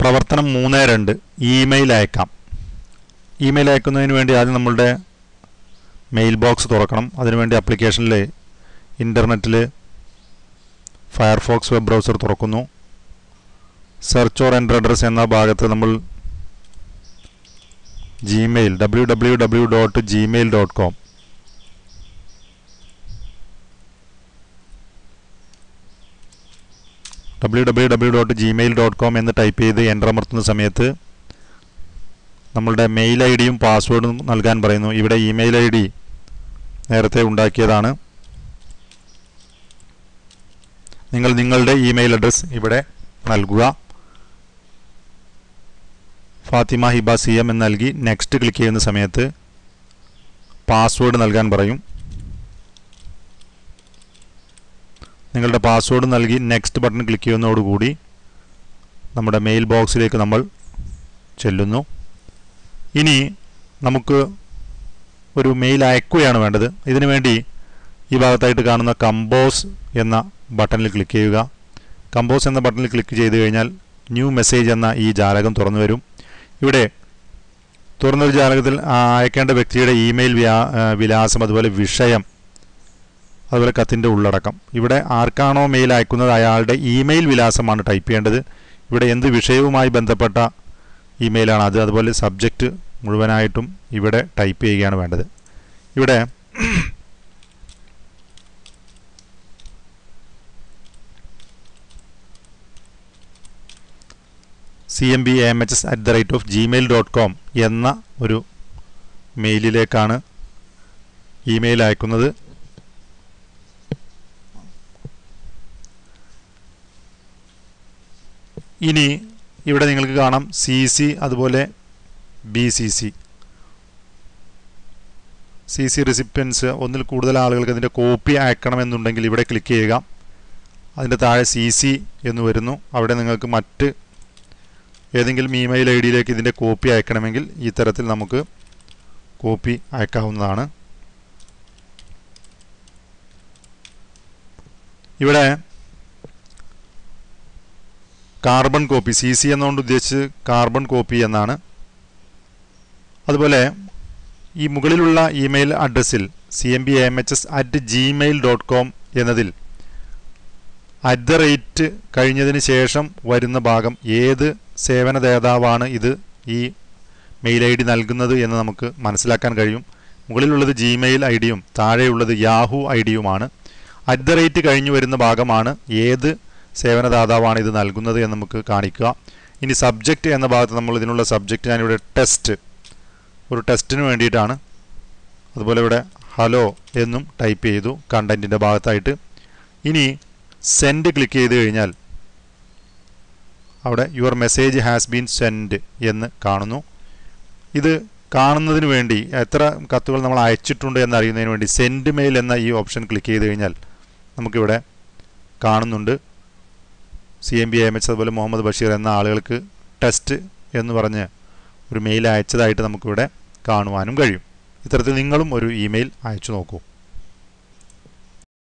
പ്രവർത്തനം മൂന്ന് രണ്ട് ഇമെയിൽ അയക്കാം ഇമെയിൽ അയക്കുന്നതിന് വേണ്ടി ആദ്യം നമ്മളുടെ മെയിൽ ബോക്സ് തുറക്കണം അതിനുവേണ്ടി ആപ്ലിക്കേഷനിൽ ഇൻ്റർനെറ്റിൽ ഫയർഫോക്സ് വെബ് ബ്രൗസർ തുറക്കുന്നു സെർച്ച് ഓർ എൻ്റർ അഡ്രസ് എന്ന ഭാഗത്ത് നമ്മൾ Gmail W W W dot Gmail dot com W W W dot Gmail dot com എന്ന് ടൈപ്പ് ചെയ്ത് എൻ്റർ അമർത്തുന്ന സമയത്ത് നമ്മളുടെ മെയിൽ ഐ ഡിയും പാസ്വേഡും നൽകാൻ പറയുന്നു ഇവിടെ ഇമെയിൽ ഐ ഡി നേരത്തെ ഉണ്ടാക്കിയതാണ് നിങ്ങൾ നിങ്ങളുടെ ഇമെയിൽ അഡ്രസ് ഇവിടെ നൽകുക ഫാത്തിമ ഹിബ സി എം എന്ന് നൽകി നെക്സ്റ്റ് ക്ലിക്ക് ചെയ്യുന്ന സമയത്ത് പാസ്വേഡ് നൽകാൻ പറയും നിങ്ങളുടെ പാസ്വേഡ് നൽകി നെക്സ്റ്റ് ബട്ടൺ ക്ലിക്ക് ചെയ്യുന്നതോടുകൂടി നമ്മുടെ മെയിൽ ബോക്സിലേക്ക് നമ്മൾ ചെല്ലുന്നു ഇനി നമുക്ക് ഒരു മെയിൽ അയക്കുകയാണ് വേണ്ടത് ഇതിനു വേണ്ടി ഈ ഭാഗത്തായിട്ട് കാണുന്ന കമ്പോസ് എന്ന ബട്ടണിൽ ക്ലിക്ക് ചെയ്യുക കമ്പോസ് എന്ന ബട്ടണിൽ ക്ലിക്ക് ചെയ്ത് കഴിഞ്ഞാൽ ന്യൂ മെസ്സേജ് എന്ന ഈ ജാലകം തുറന്നു വരും ഇവിടെ തുറന്നൊരു ജാലകത്തിൽ ആ അയക്കേണ്ട വ്യക്തിയുടെ ഇമെയിൽ വ്യാ- ആ, വിലാസം അതുപോലെ വിഷയം അതുപോലെ കത്തിൻ്റെ ഉള്ളടക്കം ഇവിടെ ആർക്കാണോ മെയിൽ അയക്കുന്നത് അയാളുടെ ഇമെയിൽ വിലാസമാണ് ടൈപ്പ് ചെയ്യേണ്ടത് ഇവിടെ എന്ത് വിഷയവുമായി ബന്ധപ്പെട്ട ഇമെയിലാണ് അത് അതുപോലെ സബ്ജക്റ്റ് മുഴുവനായിട്ടും ഇവിടെ ടൈപ്പ് ചെയ്യുകയാണ് വേണ്ടത് ഇവിടെ C M B M H S at the rate of Gmail dot com എന്ന ഒരു മെയിലിലേക്കാണ് ഇമെയിൽ അയക്കുന്നത് ഇനി ഇവിടെ നിങ്ങൾക്ക് കാണാം സി സി അതുപോലെ B C C C C recipients ഒന്നിൽ കൂടുതൽ ആളുകൾക്ക് അതിൻ്റെ കോപ്പി അയക്കണമെന്നുണ്ടെങ്കിൽ ഇവിടെ ക്ലിക്ക് ചെയ്യുക അതിൻ്റെ താഴെ സി സി എന്ന് വരുന്നു അവിടെ നിങ്ങൾക്ക് മറ്റ് ഏതെങ്കിലും ഇമെയിൽ ഐ ഡിയിലേക്ക് ഇതിൻ്റെ കോപ്പി അയക്കണമെങ്കിൽ ഈ തരത്തിൽ നമുക്ക് കോപ്പി അയക്കാവുന്നതാണ് ഇവിടെ കാർബൺ കോപ്പി സി സി എന്നുകൊണ്ട് ഉദ്ദേശിച്ച് കാർബൺ കോപ്പി എന്നാണ് അതുപോലെ ഈ മുകളിലുള്ള ഇമെയിൽ അഡ്രസ്സിൽ C M B M H S at Gmail dot com എന്നതിൽ അറ്റ് ദ റേറ്റ് കഴിഞ്ഞതിന് ശേഷം വരുന്ന ഭാഗം ഏത് സേവനദാതാവാണ് ഇത് ഈ മെയിൽ ഐ ഡി നൽകുന്നത് എന്ന് നമുക്ക് മനസ്സിലാക്കാൻ കഴിയും മുകളിലുള്ളത് ജിമെയിൽ ഐ ഡിയും താഴെയുള്ളത് യാഹു ഐ ഡിയുമാണ് അറ്റ് ദ റേറ്റ് കഴിഞ്ഞു വരുന്ന ഭാഗമാണ് ഏത് സേവനദാതാവാണ് ഇത് നൽകുന്നത് എന്ന് നമുക്ക് കാണിക്കുക ഇനി സബ്ജക്റ്റ് എന്ന ഭാഗത്ത് നമ്മൾ ഇതിനുള്ള സബ്ജക്റ്റ് ഞാനിവിടെ ടെസ്റ്റ് ഒരു ടെസ്റ്റിന് വേണ്ടിയിട്ടാണ് അതുപോലെ ഇവിടെ ഹലോ എന്നും ടൈപ്പ് ചെയ്തു കണ്ടൻറ്റിൻ്റെ ഭാഗത്തായിട്ട് ഇനി സെൻഡ് ക്ലിക്ക് ചെയ്ത് കഴിഞ്ഞാൽ അവിടെ your message has been send എന്ന് കാണുന്നു ഇത് കാണുന്നതിന് വേണ്ടി എത്ര കത്തുകൾ നമ്മൾ അയച്ചിട്ടുണ്ട് എന്നറിയുന്നതിന് വേണ്ടി സെൻഡ് മെയിൽ എന്ന ഈ ഓപ്ഷൻ ക്ലിക്ക് ചെയ്ത് കഴിഞ്ഞാൽ നമുക്കിവിടെ കാണുന്നുണ്ട് C M B M H അതുപോലെ മുഹമ്മദ് ബഷീർ എന്ന ആളുകൾക്ക് ടെസ്റ്റ് എന്ന് പറഞ്ഞ് ഒരു മെയിൽ അയച്ചതായിട്ട് നമുക്കിവിടെ കാണുവാനും കഴിയും ഇത്തരത്തിൽ നിങ്ങളും ഒരു ഇമെയിൽ അയച്ചു നോക്കൂ